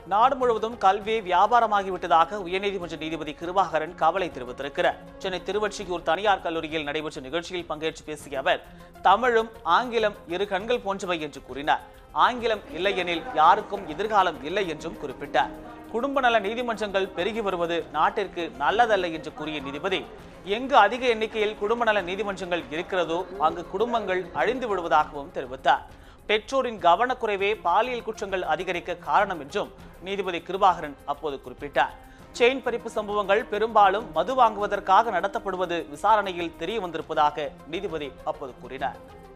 நாடு முழுவதும் கல்வி வியாபாரமாகிவிட்டதாக உயர்நீதிமன்ற நீதிபதி கிருபாகரன் கவலை தெரிவித்திருக்கிறார் சென்னை திருவொற்றியூர் தனியார் கல்லூரியில் நடைபெற்ற நிகழ்ச்சியில் பங்கேற்று பேசிய அவர் தமிழும் ஆங்கிலம் இரு கண்கள் போன்றவை என்று கூறினார் ஆங்கிலம் இல்லையெனில் யாருக்கும் எதிர்காலம் இல்லை என்றும் குறிப்பிட்டார் குடும்ப நல நீதிமன்றங்கள் பெருகி வருவது நாட்டிற்கு நல்லதல்ல என்று கூறிய நீதிபதி எங்கு அதிக எண்ணிக்கையில் குடும்ப நல நீதிமன்றங்கள் இருக்கிறதோ அங்கு குடும்பங்கள் அழிந்து விடுவதாகவும் தெரிவித்தார் பெற்றோரின் கவனக்குறைவே பாலியல் குற்றங்கள் அதிகரிக்க காரணம் என்றும் நீதிபதி கிருபாகரன் அப்போது குறிப்பிட்டார் செயின் பறிப்பு சம்பவங்கள் பெரும்பாலும் மது வாங்குவதற்காக நடத்தப்படுவது விசாரணையில் தெரிய வந்திருப்பதாக நீதிபதி அப்போது கூறினார்